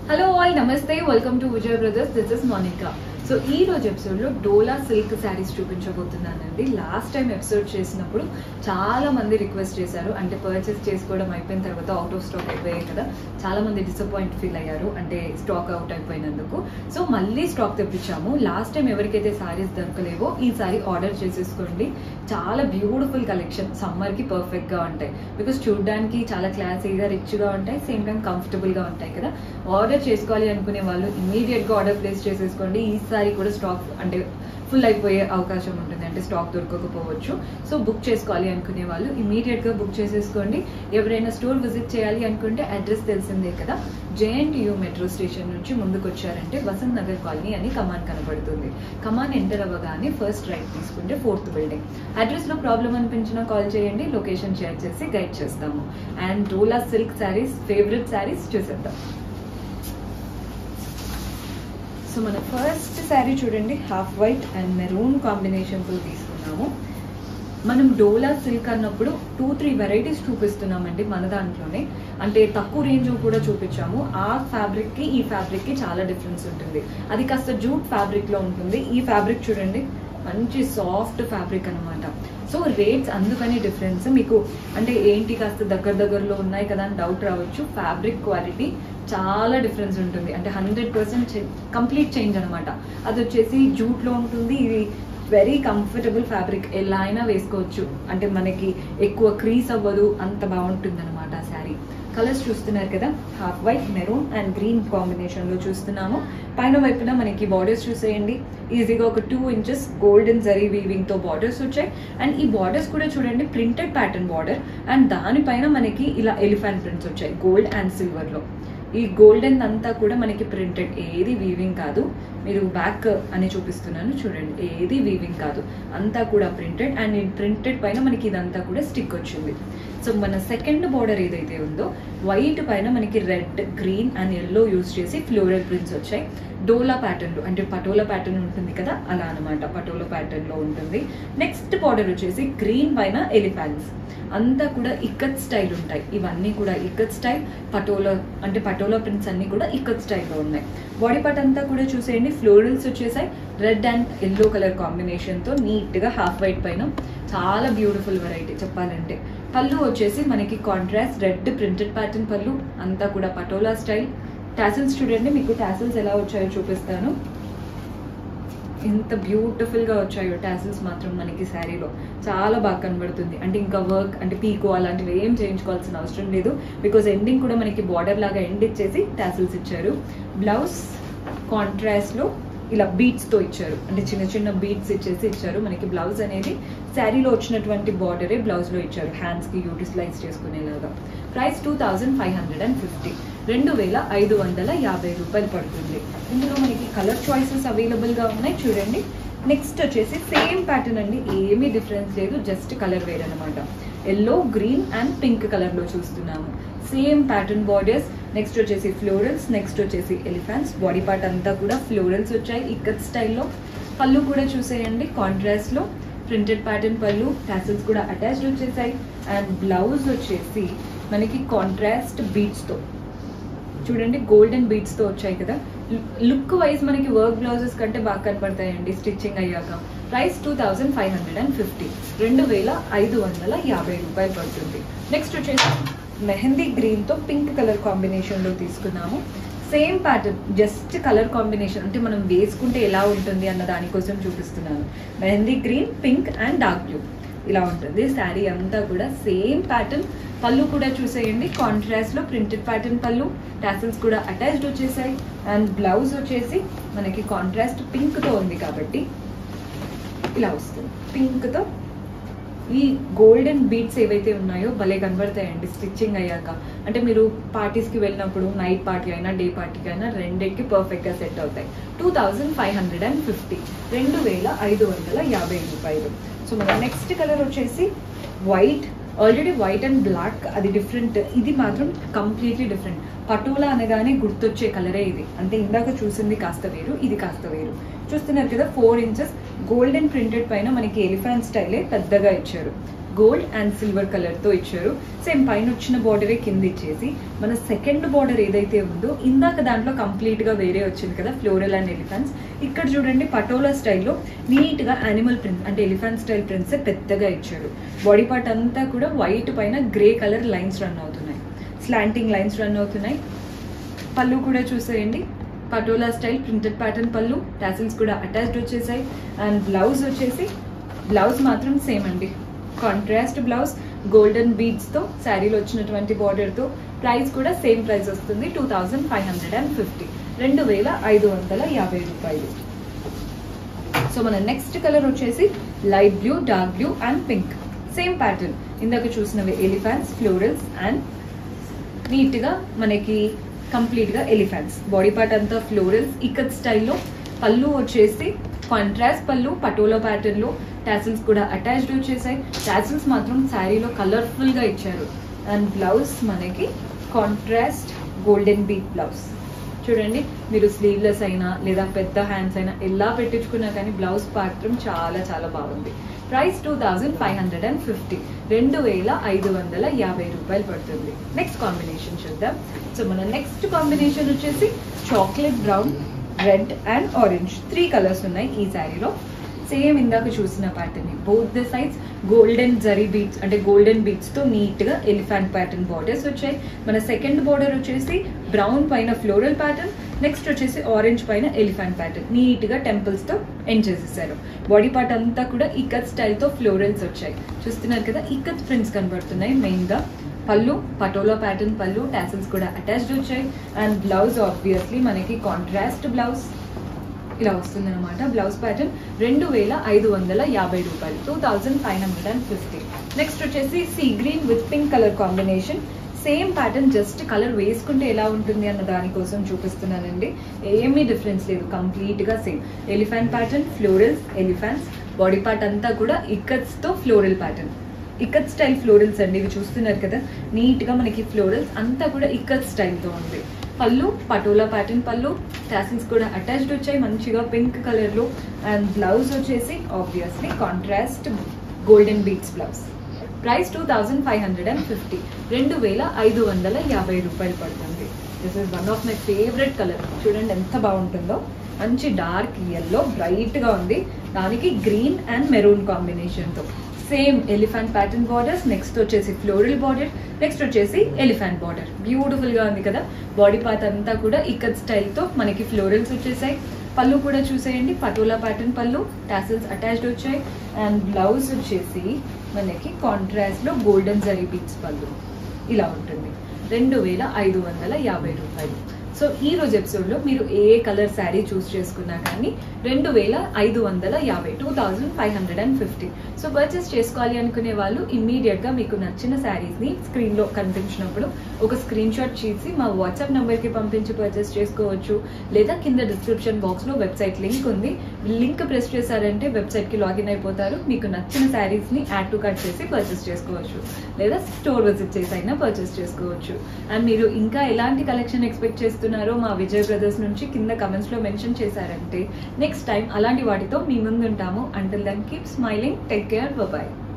hello all namaste welcome to Vijay brothers this is Monica so ఈ రోజు episode లో డోలా సిల్క్ శారీస్ చూపించబోతున్నానండి లాస్ట్ టైం ఎపిసోడ్ చేసినప్పుడు చాలా మంది రిక్వెస్ట్ చేశారు అంటే పర్చేస్ చేసుకోవడం అయిపోయిన తర్వాత అవుట్ ఆఫ్ స్టాక్ అయిపోయాయి కదా చాలా మంది డిసప్పాయింట్ ఫీల్ అయ్యారు అంటే స్టాక్ అవుట్ అయిపోయినందుకు సో మళ్ళీ స్టాక్ తెప్పించాము లాస్ట్ టైం ఎవరికైతే శారీస్ దొరకలేవో ఈ సారీ ఆర్డర్ చేసేసుకోండి చాలా బ్యూటిఫుల్ కలెక్షన్ సమ్మర్ కి పర్ఫెక్ట్ గా ఉంటాయి బికాస్ చూడడానికి చాలా క్లాసీగా రిచ్ గా ఉంటాయి సేమ్ టైం కంఫర్టబుల్ గా ఉంటాయి కదా ఆర్డర్ చేసుకోవాలి అనుకునే వాళ్ళు ఇమీడియట్ గా ఆర్డర్ ప్లేస్ చేసేసుకోండి ఈసారి కూడా స్టాక్ అంటే ఫుల్ అయిపోయే అవకాశం ఉంటుంది అంటే స్టాక్ దొరకకపోవచ్చు సో బుక్ చేసుకోవాలి అనుకునే వాళ్ళు ఇమీడియట్ గా బుక్ చేసేసుకోండి ఎవరైనా స్టోర్ విజిట్ చేయాలి అనుకుంటే అడ్రస్ తెలిసిందే కదా జేఎన్టీయూ మెట్రో స్టేషన్ నుంచి ముందుకు వచ్చారంటే వసంత్ నగర్ కాలనీ అని కమాన్ కనబడుతుంది కమాన్ ఎంటర్ అవ్వగానే ఫస్ట్ రైట్ తీసుకుంటే ఫోర్త్ బిల్డింగ్ అడ్రస్ లో ప్రాబ్లం అనిపించినా కాల్ చేయండి లొకేషన్ షేర్ చేసి గైడ్ చేస్తాము and Dola silk saris favourite saris చూసేద్దాం సో మన ఫస్ట్ శారీ చూడండి హాఫ్ వైట్ అండ్ మెరూన్ కాంబినేషన్తో తీసుకున్నాము మనం డోలా సిల్క్ అన్నప్పుడు టూ త్రీ వెరైటీస్ చూపిస్తున్నామండి మన దాంట్లోనే అంటే తక్కువ రేంజ్ కూడా చూపించాము ఆ ఫ్యాబ్రిక్ కి ఈ ఫ్యాబ్రిక్ కి చాలా డిఫరెన్స్ ఉంటుంది అది కాస్త జూట్ ఫ్యాబ్రిక్ లో ఉంటుంది ఈ ఫ్యాబ్రిక్ చూడండి మంచి సాఫ్ట్ ఫ్యాబ్రిక్ అనమాట సో రేట్స్ అందుకని డిఫరెన్స్ మీకు అంటే ఏంటి కాస్త దగ్గర దగ్గరలో ఉన్నాయి కదా అని డౌట్ రావచ్చు ఫ్యాబ్రిక్ క్వాలిటీ చాలా డిఫరెన్స్ ఉంటుంది అంటే హండ్రెడ్ పర్సెంట్ కంప్లీట్ చేంజ్ అనమాట అది వచ్చేసి జూట్లో ఉంటుంది ఇది వెరీ కంఫర్టబుల్ ఫ్యాబ్రిక్ ఎలా అయినా వేసుకోవచ్చు అంటే మనకి ఎక్కువ క్రీస్ అవ్వదు అంత బాగుంటుంది అనమాట ఆ శారీ కలర్స్ చూస్తున్నారు కదా half white maroon and green combination లో చూస్తున్నాము పైన వైపున మనకి బార్డర్స్ చూసేయండి ఈజీగా ఒక two inches golden zari weaving తో బార్డర్స్ వచ్చాయి అండ్ ఈ బార్డర్స్ కూడా చూడండి ప్రింటెడ్ ప్యాటర్న్ బార్డర్ అండ్ దానిపైన మనకి ఇలా ఎలిఫెంట్ ప్రింట్స్ వచ్చాయి గోల్డ్ అండ్ సిల్వర్ లో ఈ గోల్డెన్ అంతా కూడా మనకి ప్రింటెడ్ ఏది వీవింగ్ కాదు మీరు బ్యాక్ అని చూపిస్తున్నాను చూడండి ఏది వీవింగ్ కాదు అంతా కూడా ప్రింటెడ్ అండ్ ఈ ప్రింటెడ్ పైన మనకి ఇదంతా కూడా స్టిక్ వచ్చింది సో మన సెకండ్ బార్డర్ ఏదైతే ఉందో వైట్ పైన మనకి red green and yellow use చేసి ఫ్లోరల్ ప్రింట్స్ వచ్చాయి డోలా ప్యాటర్న్లో అంటే పటోలా ప్యాటర్న్ ఉంటుంది కదా అలా అనమాట పటోలా ప్యాటర్న్లో ఉంటుంది నెక్స్ట్ బార్డర్ వచ్చేసి గ్రీన్ పైన ఎలిఫాన్స్ అంతా కూడా ఇక్కత్ స్టైల్ ఉంటాయి ఇవన్నీ కూడా ఇక్కత్ స్టైల్ పటోలా అంటే పటోలా ప్రింట్స్ అన్ని కూడా ఇక్కత్ స్టైల్లో ఉన్నాయి బాడీ పార్ట్ అంతా కూడా చూసేయండి ఫ్లోరల్స్ వచ్చేసాయి రెడ్ అండ్ ఎల్లో కలర్ కాంబినేషన్తో నీట్గా హాఫ్ వైట్ పైన చాలా బ్యూటిఫుల్ వెరైటీ చెప్పాలంటే పళ్ళు వచ్చేసి మనకి కాంట్రాస్ట్ రెడ్ ప్రింటెడ్ ప్యాటర్న్ పళ్ళు అంతా కూడా పటోలా స్టైల్ టాసిల్స్ చూడండి మీకు టాసిల్స్ ఎలా వచ్చాయో చూపిస్తాను ఎంత బ్యూటిఫుల్ గా వచ్చాయో టాసిల్స్ మాత్రం మనకి శారీలో చాలా బాగా కనబడుతుంది అంటే ఇంకా వర్క్ అంటే పీకో అలాంటివి ఏం చేయించుకోవాల్సిన అవసరం లేదు బికాజ్ ఎండింగ్ కూడా మనకి బార్డర్ లాగా ఎండ్ ఇచ్చేసి టాసిల్స్ ఇచ్చారు బ్లౌజ్ కాంట్రాస్ట్ లో ఇలా బీట్స్ తో ఇచ్చారు అంటే చిన్న చిన్న బీట్స్ ఇచ్చేసి ఇచ్చారు మనకి బ్లౌజ్ అనేది శారీలో వచ్చినటువంటి బార్డరే బ్లౌజ్ లో ఇచ్చారు హ్యాండ్స్ కి యూటిలైజ్ చేసుకునేలాగా price two thousand five hundred and fifty రెండు వేల ఐదు వందల యాభై రూపాయలు పడుతుంది ఇందులో మనకి కలర్ చాయిసెస్ అవైలబుల్ గా ఉన్నాయి చూడండి నెక్స్ట్ వచ్చేసి సేమ్ ప్యాటర్న్ అండి ఏమీ డిఫరెన్స్ లేదు జస్ట్ కలర్ వేర్ అనమాట yellow green and pink colour లో చూస్తున్నాము సేమ్ ప్యాటర్న్ బార్డర్స్ నెక్స్ట్ వచ్చేసి ఫ్లోరల్స్ నెక్స్ట్ వచ్చేసి ఎలిఫెంట్స్ బాడీ పార్ట్ అంతా కూడా ఫ్లోరల్స్ వచ్చాయి ఇక్కత్ స్టైల్లో పళ్ళు కూడా చూసేయండి కాంట్రాస్ట్ లో ప్రింటెడ్ ప్యాటర్న్ పళ్ళు టాసిల్స్ కూడా అటాచ్డ్ వచ్చేసాయి అండ్ బ్లౌజ్ వచ్చేసి మనకి కాంట్రాస్ట్ బీట్స్ తో చూడండి గోల్డెన్ బీట్స్ తో వచ్చాయి కదా లుక్ వైజ్ మనకి వర్క్ బ్లౌజెస్ కంటే బాగా కనపడతాయండి స్టిచ్చింగ్ అయ్యాక price two thousand five hundred and fifty రెండు వేల ఐదు వందల యాభై రూపాయలు పడుతుంది నెక్స్ట్ వచ్చేసి మెహందీ గ్రీన్ తో పింక్ కలర్ కాంబినేషన్ లో తీసుకున్నాము same pattern just colour combination అంటే మనం వేసుకుంటే ఎలా ఉంటుంది అన్న దానికోసం చూపిస్తున్నాను mehndi green pink and dark blue ఇలా ఉంటుంది శారీ అంతా కూడా సేమ్ ప్యాటర్న్ పళ్ళు కూడా చూసేయండి కాంట్రాస్ట్ లో ప్రింటెడ్ ప్యాటర్న్ పళ్ళు టాసిల్స్ కూడా అటాచ్డ్ వచ్చేసాయి అండ్ బ్లౌజ్ వచ్చేసి మనకి కాంట్రాస్ట్ పింక్ తో ఉంది కాబట్టి ఇలా వస్తుంది పింక్ తో ఈ గోల్డెన్ బీట్స్ ఏవైతే ఉన్నాయో భలే కనబడతాయండి స్టిచ్చింగ్ అయ్యాక అంటే మీరు పార్టీస్కి వెళ్ళినప్పుడు నైట్ పార్టీ అయినా డే పార్టీకి అయినా రెండింటికి పర్ఫెక్ట్గా సెట్ అవుతాయి two thousand five hundred and fifty రెండు వేల ఐదు వందల యాభై రూపాయలు సో మన నెక్స్ట్ కలర్ వచ్చేసి white already white and black అది డిఫరెంట్ ఇది మాత్రం కంప్లీట్లీ డిఫరెంట్ పటోలా అనగానే గుర్తొచ్చే కలరే ఇది అంటే ఇందాక చూసింది కాస్త వేరు ఇది కాస్త వేరు చూస్తున్నారు కదా ఫోర్ ఇంచెస్ గోల్డెన్ ప్రింటెడ్ పైన మనకి ఎలిఫెంట్ స్టైలే పెద్దగా ఇచ్చారు గోల్డ్ అండ్ సిల్వర్ కలర్ తో ఇచ్చారు సేమ్ పైన వచ్చిన బార్డరే కింద ఇచ్చేసి మన సెకండ్ బార్డర్ ఏదైతే ఉందో ఇందాక దాంట్లో కంప్లీట్ గా వేరే వచ్చింది కదా ఫ్లోరల్ అండ్ ఎలిఫెంట్స్ ఇక్కడ చూడండి పటోలా స్టైల్లో నీట్ గా యానిమల్ ప్రింట్ అంటే ఎలిఫెంట్ స్టైల్ ప్రింట్స్ పెద్దగా ఇచ్చారు బాడీ పార్ట్ అంతా కూడా వైట్ పైన గ్రే కలర్ లైన్స్ రన్ అవుతున్నాయి స్లాంటింగ్ లైన్స్ రన్ అవుతున్నాయి పళ్ళు కూడా చూసేయండి Patola style printed pattern pallu tassels కూడా అటాచ్డ్ వచ్చేసాయి అండ్ బ్లౌజ్ వచ్చేసి బ్లౌజ్ మాత్రం సేమ్ అండి కాంట్రాస్ట్ బ్లౌజ్ గోల్డెన్ బీడ్స్ తో శారీలో వచ్చినటువంటి బార్డర్ తో ప్రైస్ కూడా సేమ్ ప్రైస్ వస్తుంది two thousand five hundred and fifty రెండు వేల ఐదు వందల యాభై రూపాయలు సో మన నెక్స్ట్ కలర్ వచ్చేసి light blue dark blue and pink same pattern ఇందాక చూసినవి ఎలిఫాన్స్ ఫ్లోరల్స్ అండ్ నీట్ గా మనకి కంప్లీట్ గా ఎలిఫెంట్స్ బాడీ పార్ట్ అంతా ఫ్లోరల్స్ ఇక్కత్ స్టైల్లో పళ్ళు వచ్చేసి కాంట్రాస్ట్ పళ్ళు పటోలా ప్యాటర్న్ లో టాసిల్స్ కూడా అటాచ్డ్ వచ్చేసాయి టాసిల్స్ మాత్రం శారీలో కలర్ఫుల్ గా ఇచ్చారు అండ్ బ్లౌజ్ మనకి కాంట్రాస్ట్ గోల్డెన్ బీట్ బ్లౌజ్ చూడండి మీరు స్లీవ్లెస్ అయినా లేదా పెద్ద హ్యాండ్స్ అయినా ఎలా పెట్టించుకున్నా కానీ బ్లౌజ్ మాత్రం చాలా చాలా బాగుంది price two thousand five hundred and fifty రెండు వేల ఐదు వందల యాభై రూపాయలు పడుతుంది నెక్స్ట్ కాంబినేషన్ చూద్దాం సో మన నెక్స్ట్ కాంబినేషన్ వచ్చేసి chocolate brown red and orange three colours ఉన్నాయి ఈ శారీలో సేమ్ ఇందాక చూసిన pattern both the sides golden zari beads అంటే గోల్డెన్ బీట్స్ తో నీట్ గా ఎలిఫెంట్ ప్యాటర్న్ బార్డర్స్ వచ్చాయి మన సెకండ్ బార్డర్ వచ్చేసి బ్రౌన్ పైన ఫ్లోరల్ ప్యాటర్న్ నెక్స్ట్ వచ్చేసి ఆరెంజ్ పైన ఎలిఫెంట్ ప్యాటర్న్ నీట్ గా టెంపుల్స్ తో ఎండ్ చేసేసారు బాడీ పార్ట్ అంతా కూడా ఇక్కత్ స్టైల్ తో ఫ్లోరల్స్ వచ్చాయి చూస్తున్నారు కదా ఇక్కత్ ప్రింట్స్ కనబడుతున్నాయి మెయిన్ గా పళ్ళు పటోలా ప్యాటర్న్ పళ్ళు టాసిల్స్ కూడా అటాచ్డ్ వచ్చాయి అండ్ బ్లౌజ్ ఆబ్వియస్లీ మనకి కాంట్రాస్ట్ బ్లౌజ్ ఇలా వస్తుంది అనమాట బ్లౌజ్ ప్యాటర్న్ రెండు వేల ఐదు వందల యాభై రూపాయలు two thousand five hundred and fifty next వచ్చేసి sea green with pink colour combination same pattern just colour వేసుకుంటే ఎలా ఉంటుంది అన్న దానికోసం చూపిస్తున్నానండి ఏమీ డిఫరెన్స్ లేదు కంప్లీట్ గా same elephant pattern florals elephants body part అంతా కూడా ఇక్కత్స్ తో floral pattern ikat style florals అండి ఇవి చూస్తున్నారు కదా నీట్ గా మనకి ఫ్లోరల్స్ అంతా కూడా ఇక్కత్ స్టైల్ తో ఉంది పళ్ళు పటోలా ప్యాటర్న్ పళ్ళు టాసిల్స్ కూడా అటాచ్డ్ వచ్చాయి మంచిగా పింక్ కలర్ లో అండ్ బ్లౌజ్ వచ్చేసి obviously contrast golden beads blouse price two thousand five hundred and fifty రెండు వేల ఐదు వందల యాభై రూపాయలు పడుతుంది this is one of my favourite colour చూడండి ఎంత బాగుంటుందో మంచి డార్క్ ఎల్లో బ్రైట్ గా ఉంది దానికి గ్రీన్ అండ్ మెరూన్ కాంబినేషన్ తో same elephant pattern borders next వచ్చేసి ఫ్లోరల్ బార్డర్ నెక్స్ట్ వచ్చేసి ఎలిఫెంట్ బార్డర్ బ్యూటిఫుల్ గా ఉంది కదా బాడీ పార్ట్ అంతా కూడా ఇక్కత్ స్టైల్ తో మనకి ఫ్లోరల్స్ వచ్చేసాయి పళ్ళు కూడా చూసేయండి Patola pattern pallu tassels attached వచ్చాయి అండ్ బ్లౌజ్ వచ్చేసి మనకి కాంట్రాస్ట్ లో గోల్డెన్ జరీ బీట్స్ పళ్ళు ఇలా ఉంటుంది రెండు వేల ఐదు వందల యాభై రూపాయలు సో ఈ రోజు ఎపిసోడ్ లో మీరు ఏ కలర్ శారీ చూస్ చేసుకున్నా కానీ రెండు వేల ఐదు వందల యాభై two thousand five hundred and fifty so purchase చేసుకోవాలి అనుకునే వాళ్ళు ఇమ్మీడియట్ గా మీకు నచ్చిన శారీస్ ని స్క్రీన్ లో కనిపించినప్పుడు ఒక స్క్రీన్ షాట్ చేసి మా వాట్సాప్ నంబర్ కి పంపించి పర్చేస్ చేసుకోవచ్చు లేదా కింద డిస్క్రిప్షన్ బాక్స్ లో వెబ్సైట్ లింక్ ఉంది లింక్ ప్రెస్ చేశారంటే వెబ్సైట్ కి లాగిన్ అయిపోతారు మీకు నచ్చిన శారీస్ ని యాడ్ టు కట్ చేసి పర్చేస్ చేసుకోవచ్చు లేదా స్టోర్ విజిట్ చేసి అయినా పర్చేస్ చేసుకోవచ్చు అండ్ మీరు ఇంకా ఎలాంటి కలెక్షన్ ఎక్స్పెక్ట్ చేస్తున్నారో మా విజయ్ బ్రదర్స్ నుంచి కింద కమెంట్స్ లో మెన్షన్ చేశారంటే నెక్స్ట్ టైం అలాంటి వాటితో మీ ముందు ఉంటాము until then keep smiling take care bye